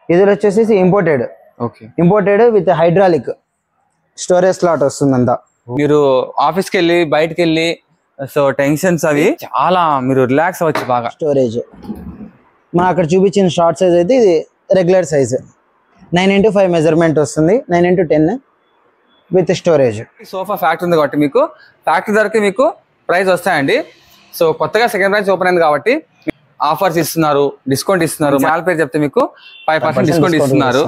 ఇది వచ్చేసి imported okay imported with hydraulic storage slot వస్తుందంతా మీరు ఆఫీస్కి వెళ్ళి బయటకు వెళ్ళి సో టెన్షన్స్ అవి చాలా మీరు రిలాక్స్ అవ్వచ్చు బాగా స్టోరేజ్ మనం అక్కడ చూపించిన షార్ట్ సైజ్ అయితే ఇది regular size nine into five measurement వస్తుంది nine into ten with storage sofa factory ఉంది కాబట్టి మీకు ఫ్యాక్టరీ ధరకి మీకు ప్రైస్ వస్తాయండి సో కొత్తగా సెకండ్ బ్రాంచ్ ఓపెన్ అయింది కాబట్టి ఆఫర్స్ ఇస్తున్నారు డిస్కౌంట్ ఇస్తున్నారు ఛానల్ పేరు చెప్తే మీకు ఫైవ్ పర్సెంట్ డిస్కౌంట్ ఇస్తున్నారు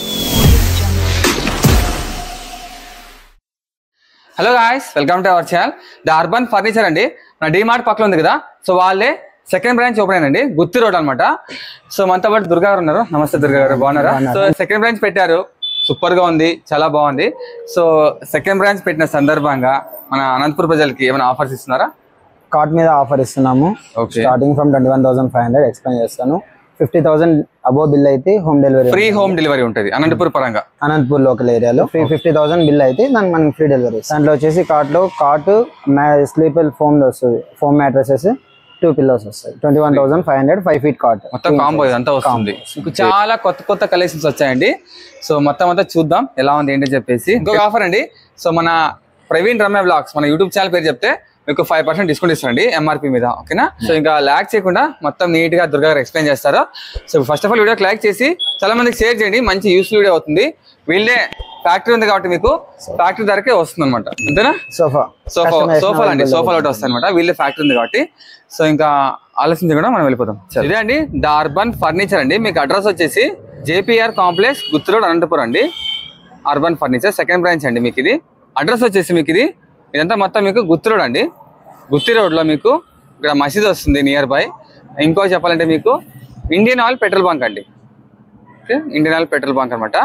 hello guys welcome to our channel the urban furniture అండి మన డిమార్ట్ పక్కన ఉంది కదా సో వాళ్ళే సెకండ్ బ్రాంచ్ ఓపెన్ అయిందండి గుత్తి రోడ్ అనమాట సో మనతో పాటు దుర్గా గారు ఉన్నారు నమస్తే దుర్గా గారు బాగున్నారా సో సెకండ్ బ్రాంచ్ పెట్టారు సూపర్ గా ఉంది చాలా బాగుంది సో సెకండ్ బ్రాంచ్ పెట్టిన సందర్భంగా మన అనంతపుర ప్రజలకి ఏమైనా ఆఫర్స్ ఇస్తున్నారా కార్ట్ మీద ఆఫర్ ఇస్తున్నాము okay starting from twenty one thousand five hundred explain చేస్తాను ఫిఫ్టీ థౌసండ్ అబోవ్ బిల్ అయితే home delivery free home delivery ఉంటుంది అనంతపుర పరంగా అనంతపూర్ లోకల్ ఏరియాలో ఫ్రీ ఫిఫ్టీ థౌసండ్ బిల్ అయితే దానికి మనకి ఫ్రీ డెలివరీ దాంట్లో వచ్చేసి కార్ట్ లో కార్ట్ స్లీపర్ ఫోమ్ లో వస్తుంది ఫోమ్ మ్యాట్రసెస్ టూ పిల్లోస్ వస్తాయి twenty one thousand five hundred five feet cot మొత్తం కాంబో ఇదంతా వస్తుంది మీకు చాలా కొత్త కొత్త కలెక్షన్స్ వచ్చాయండి సో మొత్తం అంతా చూద్దాం ఎలా ఉంది ఏంటని చెప్పేసి ఇంకొక ఆఫర్ అండి సో మన ప్రవీణ్ రమ్య బ్లాగ్స్ మన యూట్యూబ్ ఛానల్ పేరు చెప్తే మీకు ఫైవ్ పర్సెంట్ డిస్కౌంట్ ఇస్తారండి ఎంఆర్పి మీద ఓకేనా సో ఇంకా ల్యాక్ చేయకుండా మొత్తం నీట్ గా దుర్గా గారు ఎక్స్ప్లెయిన్ చేస్తారు సో ఫస్ట్ ఆఫ్ ఆల్ వీడియోకి లైక్ చేసి చాలా మందికి షేర్ చేయండి మంచి యూస్ఫుల్ వీడియో అవుతుంది వీళ్ళే ఫ్యాక్టరీ ఉంది కాబట్టి మీకు ఫ్యాక్టరీ ధరకే వస్తుంది అనమాట అంతేనా సోఫా సోఫా సోఫాలు అండి సోఫాలు ఒకటి వస్తాయి అనమాట వీళ్ళే ఫ్యాక్టరీ ఉంది కాబట్టి సో ఇంకా ఆలోచించకుండా మనం వెళ్ళిపోతాం ఇదే అండి ద అర్బన్ ఫర్నిచర్ అండి మీకు అడ్రస్ వచ్చేసి జేపీఆర్ కాంప్లెక్స్ గుత్తురోడ్ అనంతపురం అండి అర్బన్ ఫర్నిచర్ సెకండ్ బ్రాంచ్ అండి మీకు ఇది అడ్రస్ వచ్చేసి మీకు ఇది ఇదంతా మొత్తం మీకు గుత్తి రోడ్ అండి గుత్తి రోడ్లో మీకు ఇక్కడ మసీద్ వస్తుంది నియర్ బై ఇంకో చెప్పాలంటే మీకు ఇండియన్ ఆయిల్ పెట్రోల్ బంక్ అండి okay Indian Oil petrol bunk అనమాట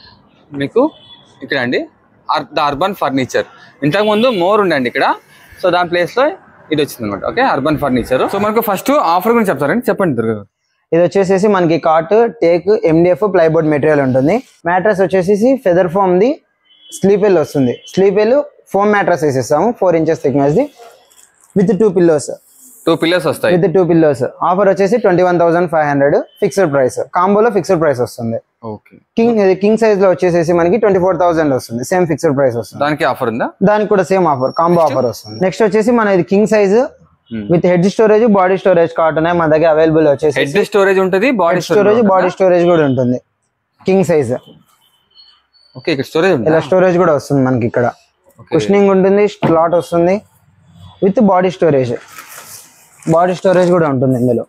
మీకు ఇక్కడ అండి అర్ ద అర్బన్ ఫర్నిచర్ ఇంతకుముందు మోర్ ఉండండి ఇక్కడ సో దాని ప్లేస్లో ఇది వచ్చింది అనమాట ఓకే అర్బన్ ఫర్నిచర్ సో మనకు ఫస్ట్ ఆఫర్ గురించి చెప్తారండి చెప్పండి దుర్గా గారు ఇది వచ్చేసేసి మనకి cot teak MDF plyboard material ఉంటుంది మ్యాట్రస్ వచ్చేసి ఫెదర్ ఫోమ్ ది స్లీపెల్ వస్తుంది స్లీపెల్ ఫోమ్ మ్యాట్రస్ వేసేస్తాము four inches thickness the with two pillows two pillars వస్తాయి విత్ టూ పిల్లోస్ ఆఫర్ వచ్చేసి twenty one thousand five hundred fixed price కాంబోలో fixed price వస్తుంది okay king king size లో వచ్చేసేసి మనకి twenty four thousand వస్తుంది same fixed price వస్తుంది దానికి ఆఫర్ ఉందా దానికి కూడా సేమ్ ఆఫర్ కాంబో ఆఫర్ వస్తుంది నెక్స్ట్ వచ్చేసి మన ఇది king size Hmm. With head storage body storage cot ఉన్నాయి మన దగ్గర అవైలబుల్ వచ్చేసి హెడ్ స్టోరేజ్ ఉంటుంది బాడీ స్టోరేజ్ బాడీ స్టోరేజ్ కూడా ఉంటుంది కింగ్ సైజ్ ఓకే ఇక్కడ స్టోరేజ్ ఉంది ఇలా స్టోరేజ్ కూడా వస్తుంది మనకి ఇక్కడ ఓకే కుషనింగ్ ఉంటుంది స్లాట్ వస్తుంది with body storage body storage కూడా ఉంటుంది ఇందులో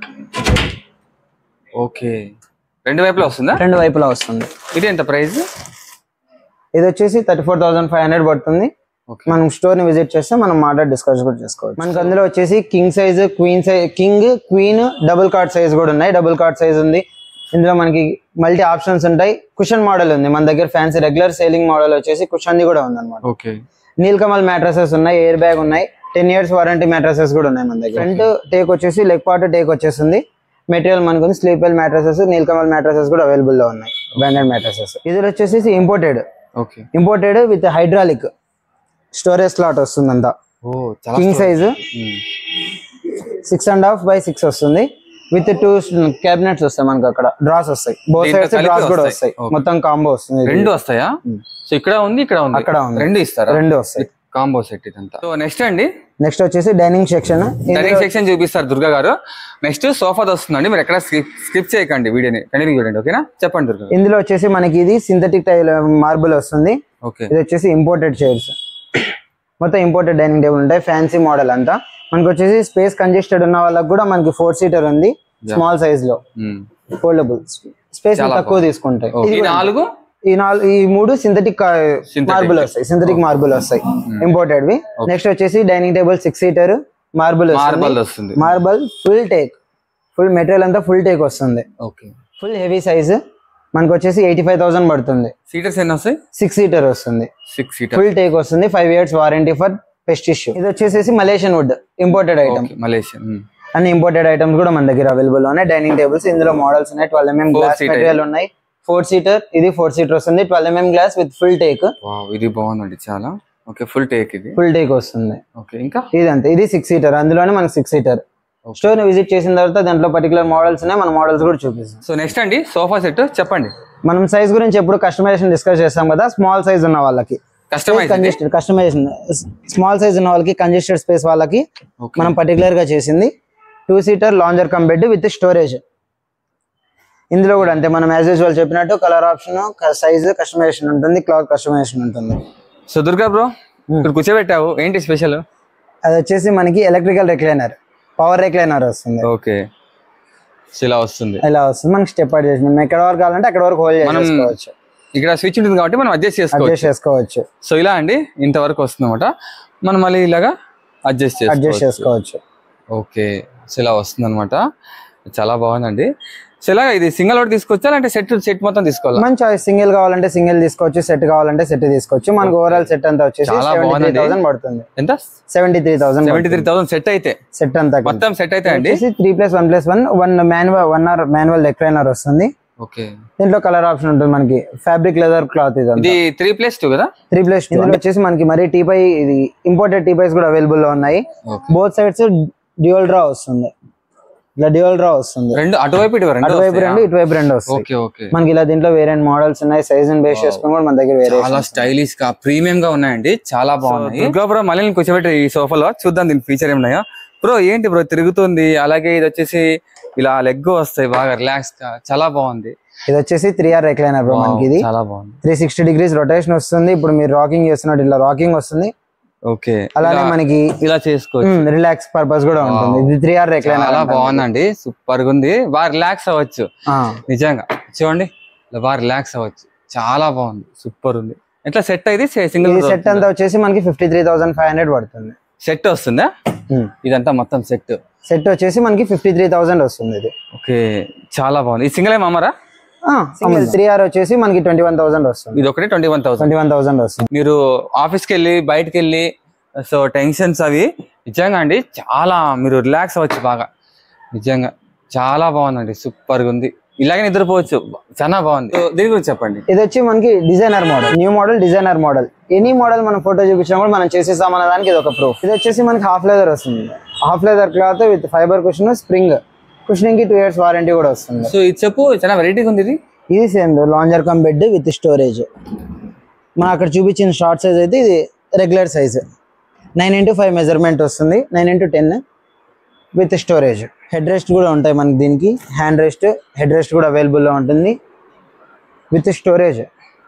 ఓకే రెండు వైపులా వస్తుందా రెండు వైపులా వస్తుంది ఇది ఎంత ప్రైస్ ఇది వచ్చేసి thirty four thousand five hundred పడుతుంది ఓకే మనం స్టోర్ ని విజిట్ చేస్తే మనం మాట్లాడి డిస్కస్ కూడా చేసుకోవచ్చు మనకి అందులో వచ్చేసి king size queen size king queen double cot size కూడా ఉన్నాయి డబుల్ కార్డ్ సైజ్ ఉంది ఇందులో మనకి మల్టీ ఆప్షన్స్ ఉంటాయి కుషన్ మోడల్ ఉంది మన దగ్గర ఫ్యాన్సీ రెగ్యులర్ సేలింగ్ మోడల్ వచ్చేసి కుషన్ కూడా ఉంది అనమాట ఓకే నీల్కమల్ మ్యాట్రసెస్ ఉన్నాయి ఎయిర్ బ్యాగ్ ఉన్నాయి టెన్ ఇయర్స్ వారంటీ మ్యాట్రసెస్ కూడా ఉన్నాయి మన దగ్గర ఫ్రంట్ టేక్ వచ్చేసి లెగ్ పార్ట్ టేక్ వచ్చేసింది మెటీరియల్ మనకు ఉంది స్లీపెల్ మ్యాట్రసెస్ నీల్కమల్ మ్యాట్రసెస్ కూడా అవైలబుల్ లో ఉన్నాయి బ్రాండెడ్ మ్యాట్రసెస్ ఇది వచ్చేసి imported okay imported with hydraulic storage slot వస్తుందంతా ఓ చాలా king size six and half by six వస్తుంది విత్ టూ క్యాబినెట్స్ వస్తాయి మనకి అక్కడ డ్రాస్ వస్తాయి బోత్ దీంతో సైడ్స్ కలిపి డ్రాస్ కూడా వస్తాయి. వస్తాయి Okay. మొత్తం కాంబో వస్తుంది ఇది. రెండు వస్తాయా సో ఇక్కడ ఉంది ఇక్కడ ఉంది అక్కడ ఉంది. రెండు ఇస్తారా రెండు వస్తాయి కాంబో సెట్ ఇదంతా సో నెక్స్ట్ అండి నెక్స్ట్ వచ్చేసి డైనింగ్ సెక్షన్ డైనింగ్ సెక్షన్ చూపిస్తారు దుర్గా గారు నెక్స్ట్ సోఫా వస్తుందండి మీరు ఎక్కడ స్కిప్ చేయకండి వీడియోని కంటిన్యూ చూడండి ఓకేనా చెప్పండి దుర్గా గారు ఇందులో వచ్చేసి మనకి ఇది సింథటిక్ టైల్ మార్బుల్ వస్తుంది ఓకే ఇది వచ్చేసి ఇంపోర్టెడ్ చైర్స్ మొత్తం ఇంపోర్టెడ్ డైనింగ్ టేబుల్ ఉంటాయి ఫ్యాన్సీ మోడల్ అంతా మనకి వచ్చేసి స్పేస్ కంజెస్టెడ్ ఉన్న వాళ్ళకి కూడా మనకి ఫోర్ సీటర్ ఉంది స్మాల్ సైజ్ లో ఫోల్డబుల్ స్పేస్ తక్కువ తీసుకుంటాయి ఈ నాలుగు ఈ నాలుగు ఈ మూడు సింథటిక్ Synthetic. మార్బుల్ వస్తాయి సింథటిక్ మార్బుల్ వస్తాయి ఇంపోర్టెడ్ వి నెక్స్ట్ వచ్చేసి dining table six seater marble marble వస్తుంది marble full teak full material అంతా ఫుల్ టేక్ వస్తుంది ఓకే ఫుల్ హెవీ సైజ్ మనకు వచ్చేసి ఎయిటీ ఫైవ్ థౌసండ్ పడుతుంది సీటర్స్ ఎన్ని వస్తాయి సిక్స్ సీటర్ వస్తుంది సిక్స్ సీటర్ ఫుల్ టేక్ వస్తుంది five years warranty for pest issue ఇది వచ్చేసి Malaysian wood imported item Malaysian అన్ని ఇంపోర్టెడ్ ఐటమ్స్ కూడా మన దగ్గర అవైలబుల్ ఉన్నాయి డైనింగ్ టేబుల్స్ ఇందులో మోడల్స్ ఉన్నాయి twelve MM Four glass seater material ఉన్నాయి ఫోర్ సీటర్ ఇది ఫోర్ సీటర్ వస్తుంది twelve MM glass with full teak ఇది బాగుందండి చాలా ఓకే ఫుల్ టేక్ ఇది ఫుల్ టేక్ వస్తుంది ఓకే ఇంకా ఇదంతే ఇది సిక్స్ సీటర్ అందులోనే మనకి సిక్స్ సీటర్ స్టోర్ ని విజిట్ చేసిన తర్వాత దాంట్లో పర్టికులర్ మోడల్స్ ఉన్నాయి మన మోడల్స్ కూడా చూపిస్తాం సో నెక్స్ట్ అండి సోఫా సెట్ చెప్పండి మనం సైజ్ గురించి ఎప్పుడు కస్టమైజేషన్ డిస్కస్ చేస్తాం కదా స్మాల్ సైజ్ ఉన్న వాళ్ళకి customize congested customization small size ఉన్న వాళ్ళకి కంజెస్టెడ్ స్పేస్ వాళ్ళకి Okay. మనం పర్టికులర్ గా చేసింది two seater lounger come bed with storage ఇందులో కూడా అంతే మనం యాజ్ యూజువల్ చెప్పినట్టు కలర్ ఆప్షన్ సైజ్ కస్టమైజేషన్ ఉంటుంది క్లాత్ కస్టమైజేషన్ ఉంటుంది సో దుర్గా బ్రో ఇక్కడ కూర్చోబెట్టావు ఏంటి స్పెషల్ అది వచ్చేసి మనకి ఎలక్ట్రికల్ రెక్లైనర్ పవర్ రెక్లైనర్ వస్తుంది ఓకే సో ఇలా వస్తుంది ఇలా వస్తుంది మనకి స్టెప్ అవుట్ చేసి మనం ఎక్కడ వరకు కావాలంటే అక్కడ వరకు హోల్డ్ మనం చేసుకోవచ్చు ఇక్కడ స్విచ్ ఉంటుంది కాబట్టి మనం అడ్జస్ట్ చేసుకోవచ్చు అడ్జస్ట్ చేసుకోవచ్చు సో ఇలా అండి ఇంతవరకు వస్తుంది అనమాట మనం మళ్ళీ ఇలాగా అడ్జస్ట్ అడ్జస్ట్ చేసుకోవచ్చు చేసుకోవచ్చు ఓకే సో ఇలా వస్తుంది అనమాట చాలా బాగుందండి సో ఇలా ఇది సింగల్ ఒకటి తీసుకొచ్చా లేదంటే సెట్ సెట్ మొత్తం తీసుకోవాలా మన చాయిస్ సింగిల్ కావాలంటే సింగిల్ తీసుకోవచ్చు సెట్ కావాలంటే సెట్ తీసుకోవచ్చు మనకు ఓవరాల్ సెట్ అంతా వచ్చేసి చాలా సెవెంటీ త్రీ బాగుందండి. థౌసండ్ పడుతుంది ఎంత seventy three thousand seventy three thousand set అయితే సెట్ అంతా కలిపి. మొత్తం సెట్ అయితే అండి వచ్చేసి three plus one plus one one manual one or manual recliner వస్తుంది ఓకే దీంట్లో కలర్ ఆప్షన్ ఉంటుంది మనకి ఫ్యాబ్రిక్ లెదర్ క్లాత్ ఇది ఇది త్రీ ప్లస్ టూ కదా త్రీ ప్లస్ ఇందులో వచ్చేసి మనకి మరి టీ పై ఇది ఇంపోర్టెడ్ టీ పైస్ కూడా అవైలబుల్ లో ఉన్నాయి okay both sides dual drawer వస్తుంది ఇలా డ్యూయల్ డ్రా వస్తుంది రెండు అటువైపు ఇటు రెండు అటువైపు రెండు ఇటువైపు రెండు వస్తాయి ఓకే ఓకే మనకి ఇలా దీంట్లో వేరియంట్ మోడల్స్ ఉన్నాయి సైజ్ బేస్ చేసుకుని కూడా మన దగ్గర వేరే చాలా స్టైలిష్ గా ప్రీమియం గా ఉన్నాయండి చాలా బాగున్నాయి దుర్గా బ్రో మళ్ళీ నేను కూర్చోబెట్టి ఈ సోఫాలో చూద్దాం దీని ఫీచర్ ఏమున్నాయో బ్రో ఏంటి బ్రో తిరుగుతుంది అలాగే ఇది వచ్చేసి ఇలా లెగ్ వస్తాయి బాగా రిలాక్స్ గా చాలా బాగుంది ఇది వచ్చేసి త్రీ ఆర్ రెక్లైనర్ బ్రో మనకి ఇది చాలా బాగుంది త్రీ సిక్స్టీ డిగ్రీస్ రొటేషన్ వస్తుంది ఇప్పుడు మీరు రాకింగ్ చేస్తున్నట్టు ఇలా రాకింగ్ వస్తుంది ఓకే అలానే మనకి ఇలా చేసుకోవచ్చు రిలాక్స్ పర్పస్ కూడా ఉంటుంది ఇది త్రీ ఆర్ చాలా రెక్లైనర్ బాగుందండి సూపర్ గా ఉంది బాగా రిలాక్స్ అవ్వచ్చు నిజంగా చూడండి ఇలా బాగా రిలాక్స్ అవ్వచ్చు చాలా బాగుంది సూపర్ ఉంది ఎట్లా సెట్ అయితే సింగిల్ ఈ సెట్ అంతా వచ్చేసి మనకి fifty three thousand five hundred పడుతుంది సెట్ వస్తుందా ఇదంతా మొత్తం సెట్ సెట్ వచ్చేసి మనకి ఫిఫ్టీ త్రీ థౌసండ్ వస్తుంది ఇది ఓకే చాలా బాగుంది ఈ సింగిల్ ఏం అమ్మరా సింగిల్ త్రీ ఆర్ వచ్చేసి మనకి ట్వంటీ వన్ థౌసండ్ వస్తుంది ఇది ఒకటి twenty one thousand twenty one thousand వస్తుంది మీరు ఆఫీస్కి వెళ్ళి బయటకు వెళ్ళి సో టెన్షన్స్ అవి నిజంగా అండి చాలా మీరు రిలాక్స్ అవ్వచ్చు బాగా నిజంగా చాలా బాగుందండి సూపర్ గా ఉంది ఇలాగే నిద్రపోవచ్చు చాలా బాగుంది సో దీని గురించి చెప్పండి ఇది వచ్చి మనకి designer model new model designer model any model మనం ఫోటో చూపించినా కూడా మనం చేసేసాం అన్న దానికి ఇది ఒక ప్రూఫ్ ఇది వచ్చేసి మనకి హాఫ్ లెదర్ వస్తుంది half leather cloth with fibre cushion spring cushioning కి టూ ఇయర్స్ వారంటీ కూడా వస్తుంది సో ఇది చెప్పు చాలా వెరైటీగా ఉంది ఇది ఇది same lounger come bed with storage మనం అక్కడ చూపించిన షార్ట్ సైజ్ అయితే ఇది regular size nine into five measurement వస్తుంది nine into ten with storage head rest కూడా ఉంటాయి మనకి దీనికి హ్యాండ్ రెస్ట్ హెడ్ రెస్ట్ కూడా అవైలబుల్లో ఉంటుంది విత్ స్టోరేజ్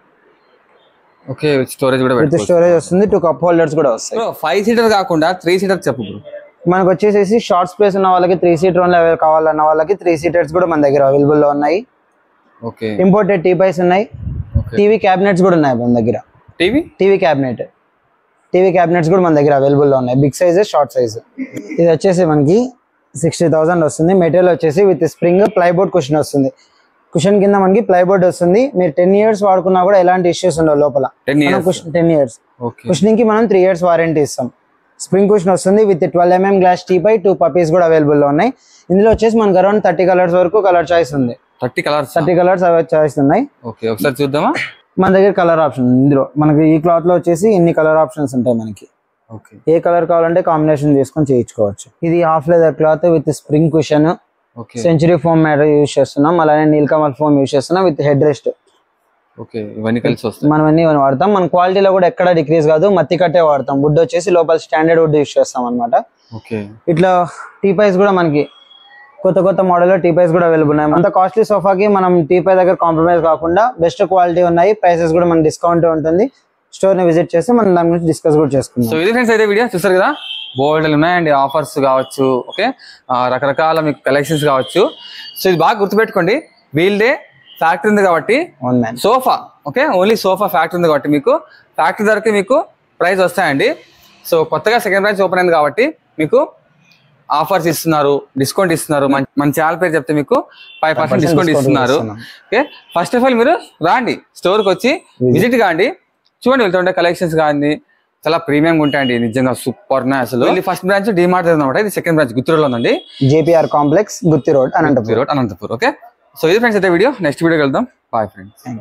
ఓకే స్టోరేజ్ కూడా విత్ స్టోరేజ్ వస్తుంది టూ కప్ హోల్డర్స్ కూడా వస్తాయి ఫైవ్ సీటర్ కాకుండా త్రీ సీటర్ చెప్పు బ్రో మనకు వచ్చేసేసి షార్ట్ స్పేస్ ఉన్న వాళ్ళకి త్రీ సీటర్ కావాలన్న వాళ్ళకి త్రీ సీటర్స్ కూడా మన దగ్గర అవైలబుల్ లో ఉన్నాయి ఓకే ఇంపోర్టెడ్ టీ పైస్ ఉన్నాయి ఓకే టీవీ క్యాబినెట్స్ కూడా ఉన్నాయి మన దగ్గర TV TV cabinet TV cabinets కూడా మన దగ్గర అవైలబుల్ లో ఉన్నాయి బిగ్ సైజ్ షార్ట్ సైజ్ ఇది వచ్చేసి మనకి సిక్స్టీ థౌసండ్ వస్తుంది మెటీరియల్ వచ్చేసి విత్ స్ప్రింగ్ ప్లైబోర్డ్ కుషన్ వస్తుంది కుషన్ కింద మనకి ప్లైబోర్డ్ వస్తుంది మీరు టెన్ ఇయర్స్ వాడుకున్నా కూడా ఎలాంటి ఇష్యూస్ ఉండవు లోపల ten years ten years okay cushioning కి మనం త్రీ ఇయర్స్ వారంటీ ఇస్తాం స్ప్రింగ్ కుషన్ వస్తుంది with twelve MM glass teapoy two పపీస్ కూడా అవైలబుల్ లో ఉన్నాయి ఇందులో వచ్చేసి మనకు అరౌండ్ థర్టీ కలర్స్ వరకు కలర్ చాయిస్ ఉంది thirty colours thirty colours choice ఉన్నాయి ఓకే ఒకసారి చూద్దామా మన దగ్గర కలర్ ఆప్షన్ ఉంది ఇందులో మనకి ఈ క్లాత్ లో వచ్చేసి ఇన్ని కలర్ ఆప్షన్స్ ఉంటాయి మనకి ఓకే ఏ కలర్ కావాలంటే కాంబినేషన్ చేసుకొని చేయించుకోవచ్చు ఇది half leather cloth with spring cushion okay Century foam matter use చేస్తున్నాం అలానే నీల్కమల్ ఫోమ్ యూస్ చేస్తున్నాం విత్ హెడ్ రెస్ట్ ఓకే ఇవన్నీ కలిసి వస్తాయి మనం అన్ని ఇవన్నీ వాడతాం మన క్వాలిటీలో కూడా ఎక్కడ డిక్రీజ్ కాదు మత్తి కట్టే వాడతాం వుడ్ వచ్చేసి లోపల స్టాండర్డ్ వుడ్ యూస్ చేస్తాం అనమాట ఓకే ఇట్లా టీ పైస్ కూడా మనకి కొత్త కొత్త మోడల్ టీ పైస్ కూడా అవైలబుల్ ఉన్నాయి అంత కాస్ట్లీ సోఫాకి మనం టీ పై దగ్గర కాంప్రమైజ్ కాకుండా బెస్ట్ క్వాలిటీ ఉన్నాయి ప్రైసెస్ కూడా మన డిస్కౌంట్ ఉంటుంది స్టోర్ ని విజిట్ చేసి మనం దాని గురించి డిస్కస్ కూడా సో చేసుకుందాం ఇది ఫ్రెండ్స్ అయితే వీడియో చూస్తారు కదా బోల్డ్ ఉన్నాయండి ఆఫర్స్ కావచ్చు ఓకే ఆ, రకరకాల మీకు కలెక్షన్స్ కావచ్చు సో ఇది బాగా గుర్తుపెట్టుకోండి వీల్డే ఫ్యాక్టరీ ఉంది కాబట్టి అవును man sofa okay only sofa factory ఉంది కాబట్టి మీకు ఫ్యాక్టరీ ధరకి మీకు ప్రైస్ వస్తాయండి సో కొత్తగా సెకండ్ బ్రాంచ్ ఓపెన్ అయింది కాబట్టి మీకు ఆఫర్స్ ఇస్తున్నారు డిస్కౌంట్ ఇస్తున్నారు మన మన ఛానల్ పేరు చెప్తే మీకు ఫైవ్ పర్సెంట్ డిస్కౌంట్ ఇస్తున్నారు ఓకే ఫస్ట్ ఆఫ్ ఆల్ మీరు రాండి స్టోర్కి వచ్చి విజిట్ కాండి చూడండి వెళ్తుంటే కలెక్షన్స్ కానీ చాలా ప్రీమియంగా ఉంటాయండి నిజంగా సూపర్ నే అసలు ఫస్ట్ బ్రాంచ్ డిమార్ట్ అనమాట ఇది సెకండ్ బ్రాంచ్ గుత్తురులో ఉందండి JPR complex Gooty road Anantapuram road Anantapur okay so ఇది ఫ్రెండ్స్ అయితే వీడియో నెక్స్ట్ వీడియో వెళ్దాం బాయ్ ఫ్రెండ్స్